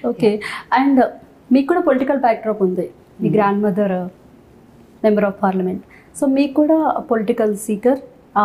Okay and మీకు కూడా political backdrop ఉంది మీ grandmother member of parliament so మీకు కూడా పొలిటికల్ సీకర్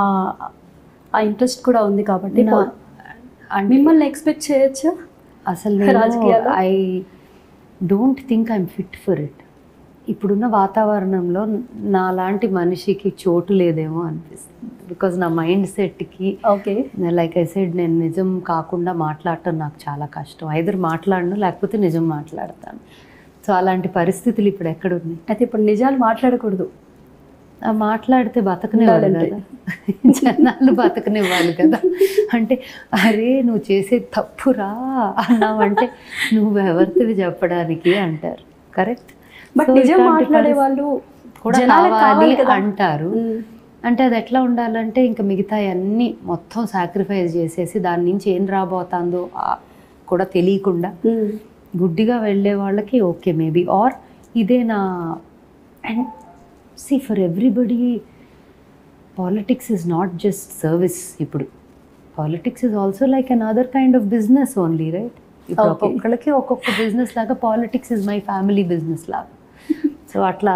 ఆ ఇంట్రెస్ట్ కూడా ఉంది కాబట్టి నా- పో- అంటే మిమ్మల్ని ఎక్స్పెక్ట్ చేయొచ్చు అసలు నేను రాజకీయాల్లో? I don't think I'm fit for it ఇప్పుడున్న వాతావరణంలో నా లాంటి మనిషికి చోటు లేదేమో అనిపిస్తుంది బికాజ్ నా మైండ్ సెట్కి ఓకే లైక్ ఐ సైడ్ నేను నిజం కాకుండా మాట్లాడటం నాకు చాలా కష్టం ఐదర్ మాట్లాడను లేకపోతే నిజం మాట్లాడతాను సో అలాంటి పరిస్థితులు ఇప్పుడు ఎక్కడున్నాయి అయితే ఇప్పుడు నిజాలు మాట్లాడకూడదు ఆ మాట్లాడితే బతకనివ్వాలి ఉండాలంటే. కదా జనాలు బతకనివ్వాలి కదా అంటే అరే నువ్వు చేసే తప్పురా అన్నావంటే నువ్వు ఎవరిది చెప్పడానికి అంటారు కరెక్ట్ బట్ నిజం మాట్లాడే వాళ్ళు కూడా జనాలకు కావాలి కావాలి కదా. అంటారు మ్మ్. అంటే అది ఎట్లా ఉండాలంటే ఇంకా మిగతా అన్ని మొత్తం సాక్రిఫైస్ చేసేసి దాని నుంచి ఏం రాబోతుందో ఆ కూడా తెలియకుండా మ్మ్. గుడ్డిగా వెళ్ళే వాళ్ళకి ఓకే మేబీ ఆర్ ఇదే నా and see for everybody politics is not just service ఇప్పుడు politics is also like another kind of business only right ఇప్పుడు Okay. ఒక్కొక్కరికి ఒక్కొక్క బిజినెస్ లాగా politics is my family business లాగా సో అట్లా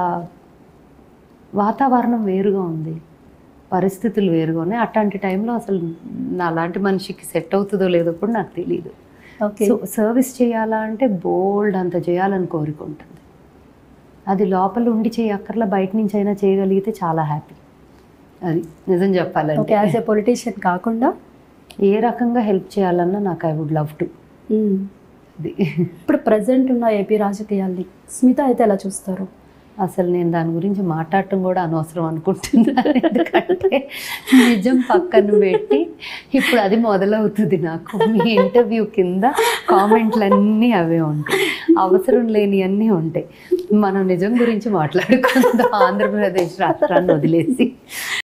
వాతావరణం వేరుగా ఉంది పరిస్థితులు వేరుగా ఉన్నాయి అట్లాంటి టైంలో అసలు నా లాంటి మనిషికి సెట్ అవుతుందో లేదో కూడా నాకు తెలియదు ఓకే సో సర్వీస్ చేయాలా అంటే బోల్డ్ అంత చేయాలని కోరుకుంటుంది అది లోపల ఉండి చేయక్కర్లా బయట నుంచి అయినా చేయగలిగితే చాలా హ్యాపీ అది నిజం ఓకే చెప్పాలంటే యాజ్ ఏ పొలిటీషియన్ కాకుండా ఏ రకంగా హెల్ప్ చేయాలన్నా నాకు I would love to hmm. అది ఇప్పుడు ప్రజెంట్ ఉన్న ఏపీ రాజకీయాల్ని స్మిత అయితే ఎలా చూస్తారు అసలు నేను దాని గురించి మాట్లాడటం కూడా అనవసరం అనుకుంటున్నాను ఎందుకంటే నిజం పక్కన పెట్టి ఇప్పుడు అది మొదలవుతుంది నాకు మీ ఇంటర్వ్యూ కింద కామెంట్లన్నీ అవే ఉంటాయి అవసరం లేని అన్నీ ఉంటాయి మనం నిజం గురించి మాట్లాడుకుందాం ఆంధ్రప్రదేశ్ రాష్ట్రాన్ని వదిలేసి